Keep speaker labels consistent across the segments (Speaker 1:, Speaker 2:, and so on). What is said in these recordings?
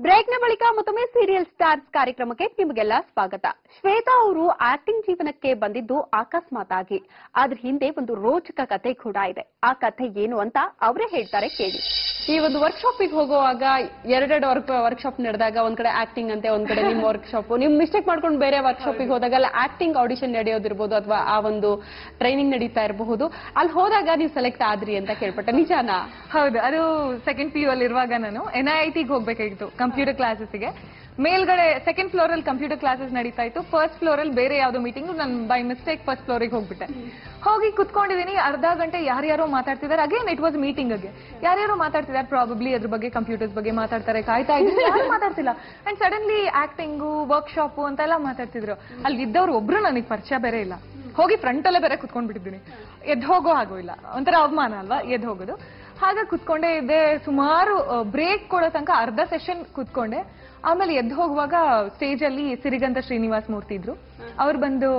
Speaker 1: ಬ್ರೇಕ್ನ ಬಳಿಕ ಮತ್ತೊಮ್ಮೆ serial stars ಕಾರ್ಯಕ್ರಮಕ್ಕೆ ನಿಮಗೆಲ್ಲ ಸ್ವಾಗತ ಶ್ವೇತಾ ಅವರು ಆಕ್ಟಿಂಗ್ ಜೀವನಕ್ಕೆ ಬಂದಿದ್ದು ಅಕಸ್ಮಾತ್ ಆಗಿ ಅದ್ರ ಹಿಂದೆ ಒಂದು ರೋಚಕ ಕತೆ ಕೂಡ ಇದೆ ಆ ಕಥೆ ಏನು ಅಂತ ಅವರೇ ಹೇಳ್ತಾರೆ ಕೇಳಿ
Speaker 2: ಈ ಒಂದು ವರ್ಕ್ಶಾಪಿಗೆ ಹೋಗುವಾಗ ಎರಡೆರಡು ವರ್ಕ್ ವರ್ಕ್ಶಾಪ್ ನಡೆದಾಗ ಒಂದ್ ಕಡೆ ಆಕ್ಟಿಂಗ್ ಅಂತೆ ಒಂದ್ ಕಡೆ ನಿಮ್ ವರ್ಕ್ಶಾಪ್ ನಿಮ್ ಮಿಸ್ಟೇಕ್ ಮಾಡ್ಕೊಂಡು ಬೇರೆ ವರ್ಕ್ಶಾಪಿಗೆ ಹೋದಾಗ ಅಲ್ಲಿ ಆಕ್ಟಿಂಗ್ ಆಡಿಷನ್ ನಡೆಯೋದಿರ್ಬೋದು ಅಥವಾ ಆ ಒಂದು ಟ್ರೈನಿಂಗ್ ನಡೀತಾ ಇರಬಹುದು ಅಲ್ಲಿ ಹೋದಾಗ ನೀವು ಸೆಲೆಕ್ಟ್ ಆದ್ರಿ ಅಂತ ಕೇಳ್ಪಟ್ಟೆ ನಿಜಾನಾ
Speaker 3: ಹೌದು ಅದು ಸೆಕೆಂಡ್ ಪಿ ಯು ಅಲ್ಲಿ ಇರುವಾಗ ನಾನು ಎನ್ ಐ ಟಿಗೆ ಹೋಗ್ಬೇಕಾಗಿತ್ತು ಕಂಪ್ಯೂಟರ್ ಕ್ಲಾಸಸ್ಗೆ ಮೇಲ್ಗಡೆ ಸೆಕೆಂಡ್ ಫ್ಲೋರ್ ಅಲ್ಲಿ ಕಂಪ್ಯೂಟರ್ ಕ್ಲಾಸಸ್ ನಡೀತಾ ಇತ್ತು ಫಸ್ಟ್ ಫ್ಲೋರ್ ಅಲ್ಲಿ ಬೇರೆ ಯಾವ್ದೋ ಮೀಟಿಂಗ್ ನಾನು ಬೈ ಮಿಸ್ಟೇಕ್ ಫಸ್ಟ್ ಫ್ಲೋರಿಗೆ ಹೋಗ್ಬಿಟ್ಟೆ ಹೋಗಿ ಕುತ್ಕೊಂಡಿದ್ದೀನಿ ಅರ್ಧ ಗಂಟೆ ಯಾರ್ಯಾರೋ ಮಾತಾಡ್ತಿದ್ದಾರೆ ಅಗೇನ್ ಇಟ್ ವಾಸ್ ಮೀಟಿಂಗ್ ಅಗೆ ಯಾರ್ಯಾರೋ ಮಾತಾಡ್ತಿದ್ದಾರೆ ಪ್ರಾಬಬ್ಲಿ ಅದ್ರ ಬಗ್ಗೆ ಕಂಪ್ಯೂಟರ್ಸ್ ಬಗ್ಗೆ ಮಾತಾಡ್ತಾರೆ ಕಾಯ್ತಾ ಇದ್ದೀನಿ ಯಾರು ಮಾತಾಡ್ತಿಲ್ಲ ಅಂಡ್ ಸಡನ್ಲಿ ಆಕ್ಟಿಂಗು ವರ್ಕ್ಶಾಪ್ ಅಂತೆಲ್ಲ ಮಾತಾಡ್ತಿದ್ರು ಅಲ್ಲಿ ಇದ್ದವ್ರು ಒಬ್ರು ನನಗೆ ಪರಿಚಯ ಬೇರೆ ಇಲ್ಲ ಹೋಗಿ ಫ್ರಂಟ್ ಅಲ್ಲೇ ಬೇರೆ ಕುತ್ಕೊಂಡ್ಬಿಟ್ಟಿದ್ದೀನಿ ಎದ್ದು ಹೋಗೋ ಹಾಗೂ ಇಲ್ಲ ಒಂಥರ ಅವಮಾನ ಅಲ್ವಾ ಎದ್ದು ಹೋಗೋದು ಹಾಗೆ ಕುತ್ಕೊಂಡೇ ಇದ್ದೆ ಸುಮಾರು ಬ್ರೇಕ್ ಕೊಡೋ ತನಕ ಅರ್ಧ ಸೆಷನ್ ಕುತ್ಕೊಂಡೆ ಆಮೇಲೆ ಎದ್ದು ಹೋಗುವಾಗ ಸ್ಟೇಜ್ ಅಲ್ಲಿ ಸಿರಿಗಂತ ಶ್ರೀನಿವಾಸ್ ಮೂರ್ತಿ ಇದ್ರು ಅವ್ರು ಬಂದು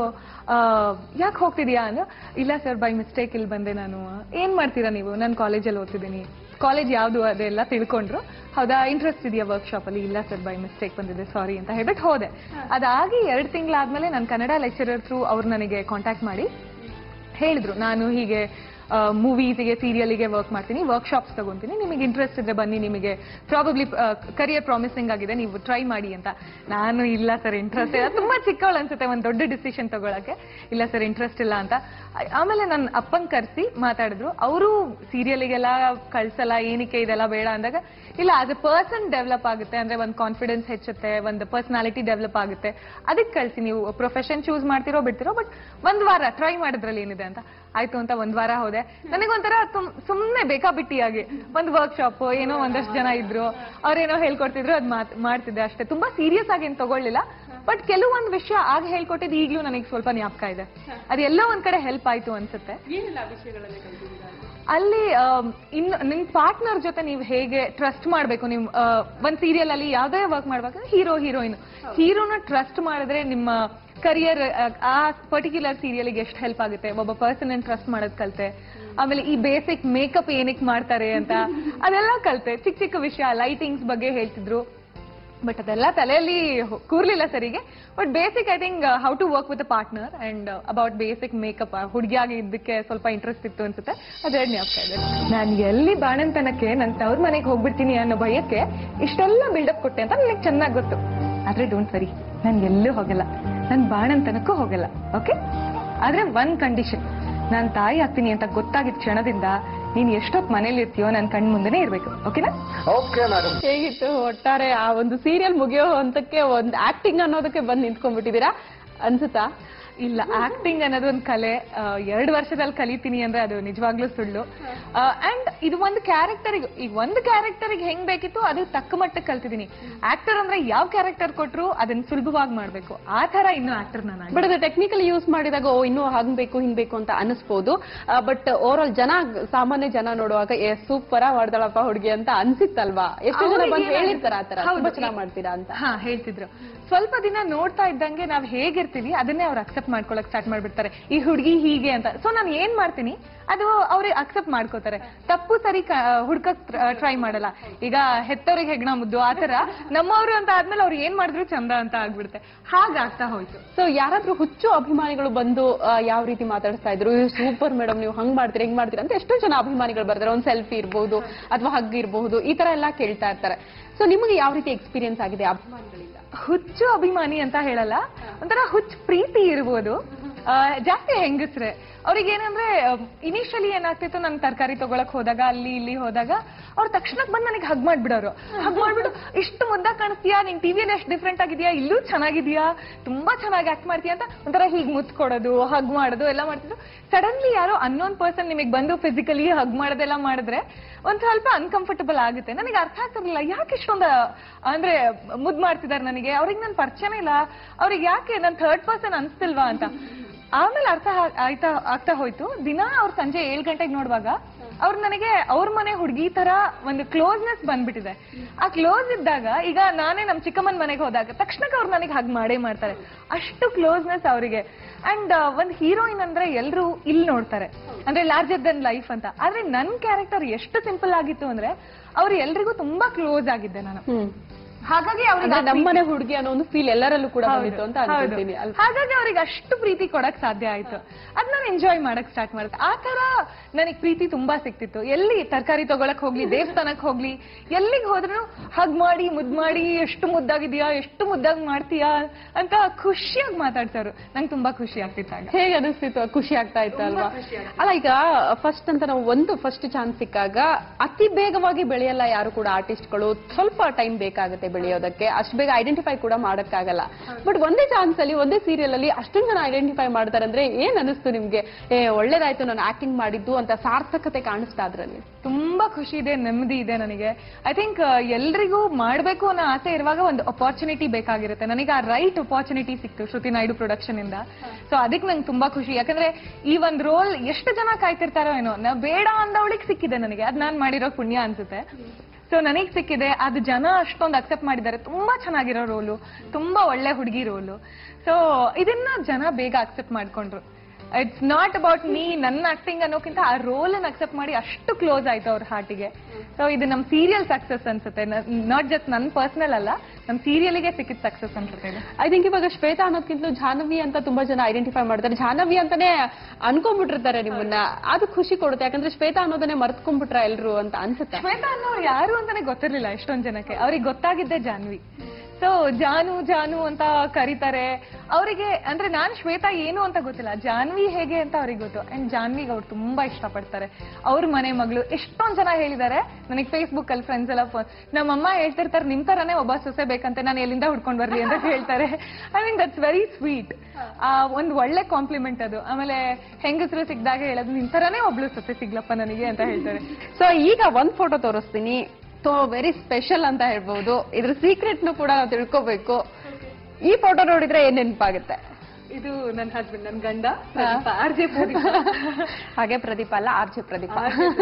Speaker 3: ಯಾಕೆ ಹೋಗ್ತಿದ್ಯಾ ಅಂದ್ರೆ ಇಲ್ಲ ಸರ್ ಬೈ ಮಿಸ್ಟೇಕ್ ಇಲ್ಲಿ ಬಂದೆ ನಾನು ಏನ್ ಮಾಡ್ತೀರಾ ನೀವು ನಾನು ಕಾಲೇಜಲ್ಲಿ ಓದ್ತಿದ್ದೀನಿ ಕಾಲೇಜ್ ಯಾವ್ದು ಅದೆಲ್ಲ ತಿಳ್ಕೊಂಡ್ರು ಹೌದಾ ಇಂಟ್ರೆಸ್ಟ್ ಇದೆಯಾ ವರ್ಕ್ಶಾಪ್ ಅಲ್ಲಿ ಇಲ್ಲ ಸರ್ ಬೈ ಮಿಸ್ಟೇಕ್ ಬಂದಿದೆ ಸಾರಿ ಅಂತ ಹೇಳ್ಬಿಟ್ಟು ಹೋದೆ ಅದಾಗಿ ಎರಡು ತಿಂಗಳಾದ್ಮೇಲೆ ನಾನು ಕನ್ನಡ ಲೆಕ್ಚರರ್ ಥ್ರೂ ಅವ್ರು ನನಗೆ ಕಾಂಟ್ಯಾಕ್ಟ್ ಮಾಡಿ ಹೇಳಿದ್ರು ನಾನು ಹೀಗೆ ಮೂವೀಸ್ಗೆ ಸೀರಿಯಲ್ಗೆ ವರ್ಕ್ ಮಾಡ್ತೀನಿ ವರ್ಕ್ಶಾಪ್ಸ್ ತಗೊಂತೀನಿ ನಿಮಗೆ ಇಂಟ್ರೆಸ್ಟ್ ಇದ್ರೆ ಬನ್ನಿ ನಿಮಗೆ ಪ್ರಾಬಬ್ಲಿ ಕರಿಯರ್ ಪ್ರಾಮಿಸಿಂಗ್ ಆಗಿದೆ ನೀವು ಟ್ರೈ ಮಾಡಿ ಅಂತ ನಾನು ಇಲ್ಲ ಸರ್ ಇಂಟ್ರೆಸ್ಟ್ ಇಲ್ಲ ತುಂಬಾ ಚಿಕ್ಕವಳು ಅನ್ಸುತ್ತೆ ಒಂದು ದೊಡ್ಡ ಡಿಸಿಷನ್ ತಗೊಳಕ್ಕೆ ಇಲ್ಲ ಸರ್ ಇಂಟ್ರೆಸ್ಟ್ ಇಲ್ಲ ಅಂತ ಆ- ಆಮೇಲೆ ನನ್ನ ಅಪ್ಪನ್ ಕರೆಸಿ ಮಾತಾಡಿದ್ರು ಅವರು ಸೀರಿಯಲ್ಗೆಲ್ಲ ಕಳ್ಸಲ್ಲ ಏನಕ್ಕೆ ಇದೆಲ್ಲ ಬೇಡ ಅಂದಾಗ ಇಲ್ಲ ಆಸ್ ಎ ಪರ್ಸನ್ ಡೆವಲಪ್ ಆಗುತ್ತೆ ಅಂದ್ರೆ ಒಂದು ಕಾನ್ಫಿಡೆನ್ಸ್ ಹೆಚ್ಚುತ್ತೆ ಒಂದು ಪರ್ಸನಾಲಿಟಿ ಡೆವಲಪ್ ಆಗುತ್ತೆ ಅದಕ್ಕೆ ಕಳ್ಸಿ ನೀವು ಪ್ರೊಫೆಷನ್ ಚೂಸ್ ಮಾಡ್ತಿರೋ ಬಿಡ್ತಿರೋ ಬಟ್ ಒಂದ್ ವಾರ ಟ್ರೈ ಮಾಡಿದ್ರಲ್ಲಿ ಏನಿದೆ ಅಂತ ಆಯ್ತು ಅಂತ ಒಂದ್ ವಾರ ಹೋದೆ ನನಗೊಂಥರ ತುಮ್- ಸುಮ್ನೆ ಬೇಕಾಬಿಟ್ಟಿಯಾಗಿ ಒಂದು ವರ್ಕ್ಶಾಪ್ ಏನೋ ಒಂದಷ್ಟು ಜನ ಇದ್ರು ಅವ್ರೇನೋ ಹೇಳ್ಕೊಡ್ತಿದ್ರು ಅದ್ ಮಾತ್- ಮಾಡ್ತಿದ್ದೆ ಅಷ್ಟೇ ತುಂಬಾ ಸೀರಿಯಸ್ ಆಗಿ ಏನ್ ತಗೊಳ್ಳಿಲ್ಲ ಬಟ್ ಕೆಲವೊಂದು ವಿಷಯ ಆಗ ಹೇಳ್ಕೊಟ್ಟಿದ್ದು ಈಗ್ಲೂ ನನಗೆ ಸ್ವಲ್ಪ ಜ್ಞಾಪಕ ಇದೆ ಅದೆಲ್ಲೋ ಒಂದ್ ಕಡೆ ಹೆಲ್ಪ್ ಆಯ್ತು ಅನ್ಸುತ್ತೆ ಅಲ್ಲಿ ಆಮ್, ಇನ್ನು ನಿಮ್ ಪಾರ್ಟ್ನರ್ ಜೊತೆ ನೀವು ಹೇಗೆ ಟ್ರಸ್ಟ್ ಮಾಡ್ಬೇಕು ನೀವು ಆ, ಒಂದ್ ಸೀರಿಯಲ್ ಅಲ್ಲಿ ಯಾವ್ದೇ ವರ್ಕ್ ಮಾಡ್ಬೇಕು ಹೀರೋ ಹೀರೋಯಿನ್ ಹೀರೋನ ಟ್ರಸ್ಟ್ ಮಾಡಿದ್ರೆ ನಿಮ್ಮ ಕರಿಯರ್ ಆ ಪರ್ಟಿಕ್ಯುಲರ್ ಸೀರಿಯಲ್ಗೆ ಎಷ್ಟು ಹೆಲ್ಪ್ ಆಗುತ್ತೆ ಒಬ್ಬ ಪರ್ಸನ್ ಅನ್ನು ಟ್ರಸ್ಟ್ ಮಾಡೋದ್ ಕಲ್ತೆ ಆಮೇಲೆ ಈ ಬೇಸಿಕ್ ಮೇಕಪ್ ಏನಕ್ಕೆ ಮಾಡ್ತಾರೆ ಅಂತ ಅದೆಲ್ಲ ಕಲ್ತೆ ಚಿಕ್ಕ ಚಿಕ್ಕ ವಿಷಯ ಲೈಟಿಂಗ್ಸ್ ಬಗ್ಗೆ ಹೇಳ್ತಿದ್ರು ಬಟ್ ಅದೆಲ್ಲ ತಲೆಯಲ್ಲಿ ಹೊ- ಕೂರ್ಲಿಲ್ಲ ಸರಿಗೆ but basic I think how to work with a partner and about basic makeup ಹುಡುಗಿಯಾಗಿ ಇದ್ದಕ್ಕೆ ಸ್ವಲ್ಪ ಇಂಟ್ರೆಸ್ಟ್ ಇತ್ತು ಅನ್ಸುತ್ತೆ ಅದೆರಡು ಜ್ಞಾಪಕ ಇದೆ ನಾನು ಎಲ್ಲಿ ಬಾಣಂತನಕ್ಕೆ ನನ್ನ ತವ್ರ ಮನೆಗೆ ಹೋಗ್ಬಿಡ್ತೀನಿ ಅನ್ನೋ ಭಯಕ್ಕೆ ಇಷ್ಟೆಲ್ಲ ಬಿಲ್ಡಪ್ ಕೊಟ್ಟೆ ಅಂತ ನನಗೆ ಚೆನ್ನಾಗಿ ಗೊತ್ತು ಆದ್ರೆ ಡೋಂಟ್ ವರಿ ನಾನು ಎಲ್ಲೂ ಹೋಗಲ್ಲ ನಾನು ಬಾಣಂತನಕ್ಕೂ ಹೋಗಲ್ಲ ಓಕೆ ಆದ್ರೆ ಒಂದ್ ಕಂಡೀಷನ್ ನಾನ್ ತಾಯಿ ಆಗ್ತೀನಿ ಅಂತ ಗೊತ್ತಾಗಿದ್ದ ಕ್ಷಣದಿಂದ ನೀನ್ ಎಷ್ಟೊತ್ ಮನೇಲಿ ಇರ್ತೀಯೋ ನನ್ ಕಣ್ ಮುಂದೆನೆ ಇರ್ಬೇಕು ಓಕೆನಾ
Speaker 4: ಓಕೆ ಮೇಡಮ್
Speaker 2: ಹೇಗಿತ್ತು ಒಟ್ಟಾರೆ ಆ ಒಂದು ಸೀರಿಯಲ್ ಮುಗಿಯೋ ಹಂತಕ್ಕೆ ಒಂದು ಆಕ್ಟಿಂಗ್ ಅನ್ನೋದಕ್ಕೆ ಬಂದು ನಿಂತ್ಕೊಂಡ್ಬಿಟ್ಟಿದ್ದೀರಾ ಅನ್ಸುತ್ತಾ
Speaker 3: ಇಲ್ಲ ಆಕ್ಟಿಂಗ್ ಅನ್ನೋದು ಒಂದು ಕಲೆ ಎರಡು ವರ್ಷದಲ್ಲಿ ಕಲಿತೀನಿ ಅಂದ್ರೆ ಅದು ನಿಜವಾಗ್ಲೂ ಸುಳ್ಳು ಅಂಡ್ ಇದು ಒಂದು ಕ್ಯಾರೆಕ್ಟರ್ ಈಗ ಒಂದು ಕ್ಯಾರೆಕ್ಟರ್ಗೆ ಹೆಂಗ್ ಬೇಕಿತ್ತು ಅದು ತಕ್ಕ ಮಟ್ಟಕ್ಕೆ ಕಲ್ತಿದ್ದೀನಿ ಆಕ್ಟರ್ ಅಂದ್ರೆ ಯಾವ ಕ್ಯಾರೆಕ್ಟರ್ ಕೊಟ್ರು ಅದನ್ನ ಸುಲಭವಾಗಿ ಮಾಡ್ಬೇಕು ಆ ತರ ಇನ್ನು ಆಕ್ಟರ್ ನಾನು
Speaker 2: ಬಟ್ ಅದು ಟೆಕ್ನಿಕಲ್ ಯೂಸ್ ಮಾಡಿದಾಗ ಓ ಇನ್ನೂ ಹಂಗ್ ಬೇಕು ಹಿಂಗ್ ಬೇಕು ಅಂತ ಅನಿಸ್ಬೋದು ಬಟ್ ಓವರ್ ಆಲ್ ಜನ ಸಾಮಾನ್ಯ ಜನ ನೋಡುವಾಗ ಏ ಸೂಪರ್ ಮಾಡ್ದಳಪ್ಪ ಹುಡುಗಿ ಅಂತ ಅನ್ಸಿತ್ತಲ್ವಾ ಎಷ್ಟು ಜನ
Speaker 3: ಅವ್ರಿಗೆ
Speaker 2: ಬಂದು
Speaker 3: ಏನಾಗುತ್ತೆ?
Speaker 2: ಹೇಳಿರ್ತಾರ ಆತರ
Speaker 3: ಹೌದು.
Speaker 2: ತುಂಬಾ ಚೆನ್ನಾಗ್ ಮಾಡ್ತೀರಾ ಅಂತ
Speaker 3: ಹಾ ಹೇಳ್ತಿದ್ರು ಸ್ವಲ್ಪ ದಿನ ನೋಡ್ತಾ ಇದ್ದಂಗೆ ನಾವ್ ಹೇಗಿರ್ತೀವಿ ಅದನ್ನೇ ಅವ್ರು ಅಕ್ಸೆಪ್ಟ್ ಮಾಡ್ಕೊಳಕ್ ಸ್ಟಾರ್ಟ್ ಮಾಡ್ಬಿಡ್ತಾರೆ ಈ ಹುಡುಗಿ ಹೀಗೆ ಅಂತ ಸೊ ನಾನು ಏನ್ ಮಾಡ್ತೀನಿ ಅದು ಅವ್ರಿಗೆ ಅಕ್ಸೆಪ್ಟ್ ಮಾಡ್ಕೋತಾರೆ ತಪ್ಪು ಸರಿ ಕ- ಹುಡ್ಕಕ್ ಟ್ರೈ ಮಾಡಲ್ಲ ಈಗ ಹೆತ್ತವ್ರಿಗೆ ಹೆಗ್ಣ ಮುದ್ದು ಆತರ ನಮ್ಮವ್ರು ಅಂತ ಆದ್ಮೇಲೆ ಅವ್ರು ಏನ್ ಮಾಡಿದ್ರು ಚಂದ ಅಂತ ಆಗ್ಬಿಡುತ್ತೆ ಹಾಗಾಗ್ತಾ ಹೋಯ್ತು
Speaker 2: ಸೊ ಯಾರಾದ್ರೂ ಹುಚ್ಚು ಅಭಿಮಾನಿಗಳು ಬಂದು ಆ, ಯಾವ ರೀತಿ ಮಾತಾಡಿಸ್ತಾ ಇದ್ರು ಸೂಪರ್ ಮೇಡಮ್ ನೀವು ಹಂಗ್ ಮಾಡ್ತೀರಾ ಹಿಂಗ್ ಮಾಡ್ತೀರಾ ಅಂತ ಎಷ್ಟೋ ಜನ ಅಭಿಮಾನಿಗಳು ಬರ್ತಾರೆ ಒಂದ್ ಸೆಲ್ಫಿ ಇರ್ಬಹುದು ಅಥವಾ ಹಗ್ ಇರಬಹುದು ಈ ತರ ಎಲ್ಲ ಕೇಳ್ತಾ ಇರ್ತಾರೆ ಸೊ ನಿಮಗೆ ಯಾವ ರೀತಿ ಎಕ್ಸ್ಪೀರಿಯನ್ಸ್ ಆಗಿದೆ ಅಭಿಮಾನಿಗಳಿಂದ
Speaker 3: ಹುಚ್ಚು ಅಭಿಮಾನಿ ಅಂತ ಹೇಳಲ್ಲ ಒಂಥರ ಹುಚ್ಚು ಪ್ರೀತಿ ಇರ್ಬೋದು ಆ, ಜಾಸ್ತಿ ಹೆಂಗಸ್ರೆ ಅವ್ರಿಗೆ ಏನಂದ್ರೆ ಇನಿಷಿಯಲಿ ಏನಾಗ್ತಿತ್ತು ನಾನು ತರಕಾರಿ ತಗೊಳಕ್ ಹೋದಾಗ ಅಲ್ಲಿ ಇಲ್ಲಿ ಹೋದಾಗ ಅವ್ರ ತಕ್ಷಣಕ್ಕೆ ಬಂದು ನನಗೆ ಹಗ್ ಮಾಡ್ಬಿಡೋರು ಹಗ್ ಮಾಡ್ಬಿಟ್ಟು ಇಷ್ಟು ಮುದ್ದ ಕಾಣಿಸ್ತೀಯಾ ನಿನ್ ಟಿವಿಯಲ್ಲಿ ಎಷ್ಟು ಡಿಫ್ರೆಂಟ್ ಆಗಿದ್ಯಾ ಇಲ್ಲೂ ಚೆನ್ನಾಗಿದ್ಯಾ ತುಂಬಾ ಚೆನ್ನಾಗಿ ಆಕ್ಟ್ ಮಾಡ್ತೀಯ ಅಂತ ಒಂಥರ ಹೀಗ್ ಮುತ್ ಕೊಡೋದು ಹಗ್ ಮಾಡೋದು ಎಲ್ಲ ಮಾಡ್ತಿದ್ರು ಸಡನ್ಲಿ ಯಾರೋ ಅನ್ನೋನ್ ಪರ್ಸನ್ ನಿಮಗೆ ಬಂದು ಫಿಸಿಕಲಿ ಹಗ್ ಮಾಡೋದೆಲ್ಲ ಮಾಡಿದ್ರೆ ಒಂದ್ ಸ್ವಲ್ಪ ಅನ್ಕಂಫರ್ಟಬಲ್ ಆಗುತ್ತೆ ನನಗೆ ಅರ್ಥ ಆಗ್ತಿರ್ಲಿಲ್ಲ ಯಾಕೆ ಇಷ್ಟೊಂದು ಅಂದ್ರೆ ಮುದ್ ಮಾಡ್ತಿದ್ದಾರೆ ನನಗೆ ಅವ್ರಿಗೆ ನನ್ ಪರಿಚಯನೇ ಇಲ್ಲ ಅವ್ರಿಗೆ ಯಾಕೆ ನನ್ ಥರ್ಡ್ ಪರ್ಸನ್ ಅನ್ಸ್ತಿಲ್ವಾ ಅಂತ ಆಮೇಲೆ ಅರ್ಥ ಆ- ಆಯ್ತಾ ಆಗ್ತಾ ಹೋಯ್ತು ದಿನ ಅವ್ರು ಸಂಜೆ ಏಳ್ ಗಂಟೆಗೆ ನೋಡುವಾಗ ಅವ್ರು ನನಗೆ ಅವ್ರ ಮನೆ ಹುಡುಗಿ ತರ ಒಂದು ಕ್ಲೋಸ್ನೆಸ್ ಬಂದ್ಬಿಟ್ಟಿದೆ ಆ ಕ್ಲೋಸ್ ಇದ್ದಾಗ ಈಗ ನಾನೇ ನಮ್ ಚಿಕ್ಕಮ್ಮನ ಮನೆಗೆ ಹೋದಾಗ ತಕ್ಷಣಕ್ಕೆ ಅವ್ರು ನನಗೆ ಹಾಗೆ ಮಾಡೇ ಮಾಡ್ತಾರೆ ಅಷ್ಟು ಕ್ಲೋಸ್ನೆಸ್ ಅವರಿಗೆ ಅಂಡ್ ಒಂದ್ ಹೀರೋಯಿನ್ ಅಂದ್ರೆ ಎಲ್ರು ಇಲ್ಲಿ ನೋಡ್ತಾರೆ ಅಂದ್ರೆ ಲಾರ್ಜರ್ ದನ್ ಲೈಫ್ ಅಂತ ಆದ್ರೆ ನನ್ ಕ್ಯಾರೆಕ್ಟರ್ ಎಷ್ಟು ಸಿಂಪಲ್ ಆಗಿತ್ತು ಅಂದ್ರೆ ಅವ್ರು ಎಲ್ರಿಗೂ ತುಂಬಾ ಕ್ಲೋಸ್ ಆಗಿದ್ದೆ ನಾನು
Speaker 2: ಹ್ಮ್
Speaker 3: ಹಾಗಾಗಿ
Speaker 2: ಅಂದ್ರೆ
Speaker 3: ಅವ್ರಿಗೆ
Speaker 2: ನಮ್ಮನೆ ಹುಡುಗಿ ಅನ್ನೋ ಒಂದು ಫೀಲ್ ಎಲ್ಲರಲ್ಲೂ ಕೂಡ ಬಂದಿತ್ತು ಅಂತ
Speaker 3: ಹೌದು.
Speaker 2: ಅನ್ಕೊಳ್ತೀನಿ ಅಲ್ವಾ?
Speaker 3: ಹಾಗಾಗಿ ಅವ್ರಿಗೆ ಅಷ್ಟು ಪ್ರೀತಿ ಕೊಡಕ್ ಸಾಧ್ಯ ಆಯ್ತು ಅದ್ ನಾನು ಎಂಜಾಯ್ ಮಾಡಕ್ ಸ್ಟಾರ್ಟ್ ಮಾಡಿದೆ ಆ ತರ ನನಗ್ ಪ್ರೀತಿ ತುಂಬಾ ಸಿಕ್ತಿತ್ತು ಎಲ್ಲಿ ತರಕಾರಿ ತಗೊಳಕ್ ಹೋಗ್ಲಿ ದೇವಸ್ಥಾನಕ್ ಹೋಗ್ಲಿ ಎಲ್ಲಿಗೆ ಹೋದ್ರು ಹಗ್ ಮಾಡಿ ಮುದ್ ಮಾಡಿ ಎಷ್ಟು ಮುದ್ದಾಗಿದ್ಯಾ ಎಷ್ಟು ಮುದ್ದಾಗಿ ಮಾಡ್ತೀಯಾ ಅಂತ ಖುಷಿಯಾಗಿ ಮಾತಾಡ್ತಾರು ನಂಗೆ ತುಂಬಾ ಖುಷಿ ಆಗ್ತಿತ್ತು ಆಗ
Speaker 2: ಹೇಗೆ ಅನಿಸ್ತಿತ್ತು ಖುಷಿ ಆಗ್ತಾ ಇತ್ತು ಅಲ್ವಾ ಅಲ್ಲ ಈಗ ಫಸ್ಟ್ ಅಂತ ನಾವು ಒಂದು ಫಸ್ಟ್ ಚಾನ್ಸ್ ಸಿಕ್ಕಾಗ ಅತಿ ಬೇಗವಾಗಿ ಬೆಳೆಯಲ್ಲ ಯಾರು ಕೂಡ ಆರ್ಟಿಸ್ಟ್ಗಳು ಸ್ವಲ್ಪ ಟೈಮ್ ಬೇಕಾಗುತ್ತೆ ಬೆಳೆಯೋದಕ್ಕೆ ಅಷ್ಟು ಬೇಗ ಐಡೆಂಟಿಫೈ ಕೂಡ ಮಾಡಕ್ಕಾಗಲ್ಲ ಬಟ್ ಒಂದೇ ಚಾನ್ಸ್ ಅಲ್ಲಿ ಒಂದೇ ಸೀರಿಯಲ್ ಅಲ್ಲಿ ಅಷ್ಟೊಂದು ಜನ ಐಡೆಂಟಿಫೈ ಮಾಡ್ತಾರೆ ಅಂದ್ರೆ ಏನ್ ಅನಿಸ್ತು ನಿಮ್ಗೆ ಏ ಒಳ್ಳೇದಾಯ್ತು ನಾನು ಆಕ್ಟಿಂಗ್ ಮಾಡಿದ್ದು ಅಂತ ಸಾರ್ಥಕತೆ ಕಾಣಿಸ್ತಾ ಅದ್ರಲ್ಲಿ
Speaker 3: ತುಂಬಾ ಖುಷಿ ಇದೆ ನೆಮ್ಮದಿ ಇದೆ ನನಗೆ ಐ ಥಿಂಕ್ ಎಲ್ರಿಗೂ ಮಾಡ್ಬೇಕು ಅನ್ನೋ ಆಸೆ ಇರುವಾಗ ಒಂದು ಅಪಾರ್ಚುನಿಟಿ ಬೇಕಾಗಿರುತ್ತೆ ನನಗೆ ಆ ರೈಟ್ ಅಪಾರ್ಚುನಿಟಿ ಸಿಕ್ತು ಶ್ರುತಿ ನಾಯ್ಡು ಪ್ರೊಡಕ್ಷನ್ ಇಂದ ಸೊ ಅದಕ್ಕೆ ನಂಗೆ ತುಂಬಾ ಖುಷಿ ಯಾಕಂದ್ರೆ ಈ ಒಂದ್ ರೋಲ್ ಎಷ್ಟು ಜನ ಕಾಯ್ತಿರ್ತಾರೋ ಏನೋ ನಾ ಬೇಡ ಅಂದವಳಿಗೆ ಸಿಕ್ಕಿದೆ ನನಗೆ ಅದ್ ನಾನ್ ಮಾಡಿರೋ ಪುಣ್ಯ ಅನ್ಸುತ್ತೆ ಸೊ ನನಗ್ ಸಿಕ್ಕಿದೆ ಅದು ಜನ ಅಷ್ಟೊಂದು ಅಕ್ಸೆಪ್ಟ್ ಮಾಡಿದ್ದಾರೆ ತುಂಬಾ ಚೆನ್ನಾಗಿರೋ ರೋಲು ತುಂಬಾ ಒಳ್ಳೆ ಹುಡುಗಿ ರೋಲು ಸೊ ಇದನ್ನ ಜನ ಬೇಗ ಅಕ್ಸೆಪ್ಟ್ ಮಾಡ್ಕೊಂಡ್ರು ಇಟ್ಸ್ ನಾಟ್ ಅಬೌಟ್ ಮೀ ನನ್ನ ಆಕ್ಟಿಂಗ್ ಅನ್ನೋಕ್ಕಿಂತ ಆ ರೋಲ್ ಅನ್ನು ಅಕ್ಸೆಪ್ಟ್ ಮಾಡಿ ಅಷ್ಟು ಕ್ಲೋಸ್ ಆಯ್ತು ಅವ್ರ ಹಾರ್ಟಿಗೆ ಸೊ ಇದು ನಮ್ ಸೀರಿಯಲ್ ಸಕ್ಸಸ್ ಅನ್ಸುತ್ತೆ ನಾಟ್ ಜಸ್ಟ್ ನನ್ ಪರ್ಸನಲ್ ಅಲ್ಲ ನಮ್ ಸೀರಿಯಲ್ಗೆ ಸಿಕ್ಕಿದ ಸಕ್ಸಸ್ ಅನ್ಸುತ್ತೆ ಇದು
Speaker 2: ಐ ಥಿಂಕ್ ಇವಾಗ ಶ್ವೇತಾ ಅನ್ನೋದ್ಕಿಂತಲೂ ಜಾಹ್ನವಿ ಅಂತ ತುಂಬಾ ಜನ ಐಡೆಂಟಿಫೈ ಮಾಡ್ತಾರೆ ಜಾಹ್ನವಿ ಅಂತಾನೆ ಅನ್ಕೊಂಡ್ಬಿಟ್ಟಿರ್ತಾರೆ ನಿಮ್ಮನ್ನ ಅದು ಖುಷಿ ಕೊಡುತ್ತೆ ಯಾಕಂದ್ರೆ ಶ್ವೇತಾ ಅನ್ನೋದನ್ನೇ ಮರ್ತ್ಕೊಂಡ್ಬಿಟ್ರ ಎಲ್ರು ಅಂತ ಅನ್ಸುತ್ತೆ
Speaker 3: ಶ್ವೇತಾ ಅನ್ನೋರು ಯಾರು ಅಂತಾನೆ ಗೊತ್ತಿರ್ಲಿಲ್ಲ ಎಷ್ಟೊಂದ್ ಜನಕ್ಕೆ ಅವ್ರಿಗೆ ಗೊತ್ತಾಗಿದ್ದೆ ಜಾನ್ವಿ ಸೊ ಜಾನು ಜಾನು ಅಂತ ಕರೀತಾರೆ ಅವರಿಗೆ ಅಂದ್ರೆ ನಾನು ಶ್ವೇತಾ ಏನು ಅಂತ ಗೊತ್ತಿಲ್ಲ ಜಾನ್ವಿ ಹೇಗೆ ಅಂತ ಅವ್ರಿಗೆ ಗೊತ್ತು ಅಂಡ್ ಜಾನ್ವಿಗೆ ಅವ್ರು ತುಂಬಾ ಇಷ್ಟಪಡ್ತಾರೆ ಅವ್ರ ಮನೆ ಮಗಳು ಎಷ್ಟೊಂದ್ ಜನ ಹೇಳಿದ್ದಾರೆ ನನಗೆ ಫೇಸ್ಬುಕ್ ಅಲ್ಲಿ ಫ್ರೆಂಡ್ಸ್ ಎಲ್ಲ ಫೋನ್ ನಮ್ಮಮ್ಮ ಹೇಳ್ತಿರ್ತಾರೆ ನಿಮ್ ತರಾನೇ ಒಬ್ಬ ಸೊಸೆ ಬೇಕಂತೆ ನಾನು ಎಲ್ಲಿಂದ ಹುಡ್ಕೊಂಡ್ ಬರ್ಲಿ ಅಂತ ಹೇಳ್ತಾರೆ I mean that's very sweet ಒಂದ್ ಒಳ್ಳೆ ಕಾಂಪ್ಲಿಮೆಂಟ್ ಅದು ಆಮೇಲೆ ಹೆಂಗಸರು ಸಿಕ್ಕಿದಾಗ ಹೇಳೋದು ನಿಮ್ ತರಾನೇ ಒಬ್ಳು ಸೊಸೆ ಸಿಗ್ಲಪ್ಪ ನನಗೆ ಅಂತ ಹೇಳ್ತಾರೆ
Speaker 2: ಸೊ ಈಗ ಒಂದ್ ಫೋಟೋ ತೋರಿಸ್ತೀನಿ ಸೊ ವೆರಿ ಸ್ಪೆಷಲ್ ಅಂತ ಹೇಳ್ಬಹುದು ಇದ್ರ ಸೀಕ್ರೆಟ್ ನು ಕೂಡ ನಾವು ತಿಳ್ಕೊಬೇಕು ಈ ಫೋಟೋ ನೋಡಿದ್ರೆ ಏನ್ ನೆನಪಾಗುತ್ತೆ
Speaker 3: ಇದು ನನ್ನ ಹಸ್ಬೆಂಡ್ ನನ್ನ ಗಂಡ
Speaker 2: ಪ್ರದೀಪ,
Speaker 3: ಆರ್ ಜೆ
Speaker 2: ಹಾಗೆ ಪ್ರದೀಪ ಅಲ್ಲ ಆರ್ ಜೆ ಪ್ರದೀಪ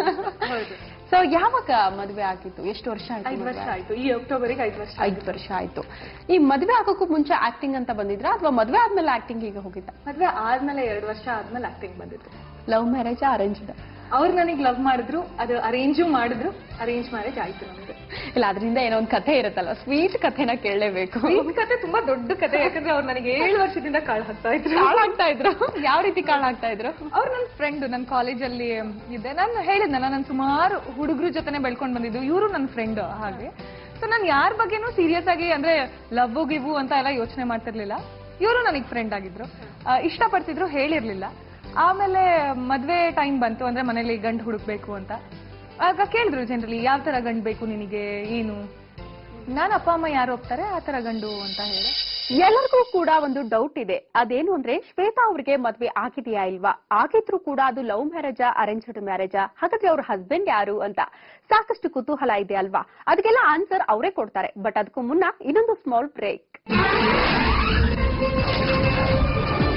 Speaker 2: ಸೊ ಯಾವಾಗ ಮದ್ವೆ ಆಗಿತ್ತು ಎಷ್ಟು ವರ್ಷ ಆಯ್ತು
Speaker 3: ಐದು
Speaker 2: ಮದ್ವೆ
Speaker 3: ವರ್ಷ ಆಯ್ತು ಈ ಅಕ್ಟೋಬರ್ಗೆ ಐದು ವರ್ಷ
Speaker 2: ಐದು ವರ್ಷ ಆಯ್ತು ಈ ಮದ್ವೆ ಆಗೋಕ್ಕೂ ಮುಂಚೆ ಆಕ್ಟಿಂಗ್ ಅಂತ ಬಂದಿದ್ರ ಅಥವಾ ಮದ್ವೆ ಆದ್ಮೇಲೆ ಆಕ್ಟಿಂಗ್ ಈಗ ಹೋಗಿದ್ದ
Speaker 3: ಮದ್ವೆ ಆದ್ಮೇಲೆ ಎರಡು ವರ್ಷ ಆದ್ಮೇಲೆ ಆಕ್ಟಿಂಗ್ ಬಂದಿತ್ತು
Speaker 2: ಲವ್ ಮ್ಯಾರೇಜ್ ಅರೇಂಜ್ಡ್
Speaker 3: ಅವ್ರು ನನಗೆ ಲವ್ ಮಾಡಿದ್ರು ಅದು ಅರೇಂಜು ಮಾಡಿದ್ರು ಅರೇಂಜ್ ಮ್ಯಾರೇಜ್ ಆಯ್ತು ನಮಗೆ
Speaker 2: ಇಲ್ಲ ಅದರಿಂದ ಏನೋ ಒಂದು ಕಥೆ ಇರುತ್ತಲ್ಲ ಸ್ವೀಟ್ ಕಥೆನ ಕೇಳಲೇಬೇಕು
Speaker 3: ಈ ಕತೆ ತುಂಬಾ ದೊಡ್ಡ ಕತೆ ಯಾಕಂದ್ರೆ ಅವ್ರು ನನಗೆ ಏಳು ವರ್ಷದಿಂದ ಕಾಳು ಹಾಕ್ತಾ ಇದ್ರು
Speaker 2: ಕಾಳಾಗ್ತಾ ಇದ್ರು ಯಾವ ರೀತಿ ಕಾಳಾಗ್ತಾ ಇದ್ರು
Speaker 3: ಅವ್ರು ನನ್ನ ಫ್ರೆಂಡ್ ನನ್ನ ಕಾಲೇಜಲ್ಲಿ ಇದ್ದೆ ನಾನು ಹೇಳಿದ್ನಲ್ಲ ನಾನು ಸುಮಾರು ಹುಡುಗರ ಜೊತೆನೆ ಬೆಳ್ಕೊಂಡ್ ಬಂದಿದ್ದು ಇವರು ನನ್ನ ಫ್ರೆಂಡ್ ಹಾಗೆ ಸೊ ನಾನು ಯಾರ ಬಗ್ಗೆನೂ ಸೀರಿಯಸ್ ಆಗಿ ಅಂದ್ರೆ ಲವ್ ಗಿವು ಅಂತ ಎಲ್ಲ ಯೋಚನೆ ಮಾಡ್ತಿರ್ಲಿಲ್ಲ ಇವರು ನನಗೆ ಫ್ರೆಂಡ್ ಆಗಿದ್ರು ಆ, ಇಷ್ಟಪಡ್ತಿದ್ರು ಹೇಳಿರ್ಲಿಲ್ಲ ಆಮೇಲೆ ಮದ್ವೆ ಟೈಮ್ ಬಂತು ಅಂದ್ರೆ ಮನೇಲಿ ಗಂಡು ಹುಡುಕ್ಬೇಕು ಅಂತ ಆಗ ಕೇಳಿದ್ರು ಜನರಲಿ ಯಾವ ತರ ಗಂಡು ಬೇಕು ನಿನಗೆ ಏನು ನಾನು ಅಪ್ಪ ಅಮ್ಮ ಯಾರು ಹೋಗ್ತಾರೆ ಆ ತರ ಗಂಡು ಅಂತ ಹೇಳಿ
Speaker 1: ಎಲ್ಲರಿಗೂ ಕೂಡ ಒಂದು ಡೌಟ್ ಇದೆ ಅದೇನು ಅಂದ್ರೆ ಶ್ವೇತಾ ಅವ್ರಿಗೆ ಮದ್ವೆ ಆಗಿದೆಯಾ ಇಲ್ವಾ ಆಗಿದ್ರು ಕೂಡ ಅದು ಲವ್ ಮ್ಯಾರೇಜಾ ಅರೇಂಜ್ಡ್ ಮ್ಯಾರೇಜಾ ಹಾಗಾದ್ರೆ ಅವ್ರ ಹಸ್ಬೆಂಡ್ ಯಾರು ಅಂತ ಸಾಕಷ್ಟು ಕುತೂಹಲ ಇದೆ ಅಲ್ವಾ ಅದಕ್ಕೆಲ್ಲ ಆನ್ಸರ್ ಅವರೇ ಕೊಡ್ತಾರೆ ಬಟ್ ಅದಕ್ಕೂ ಮುನ್ನ ಇನ್ನೊಂದು ಸ್ಮಾಲ್ ಬ್ರೇಕ್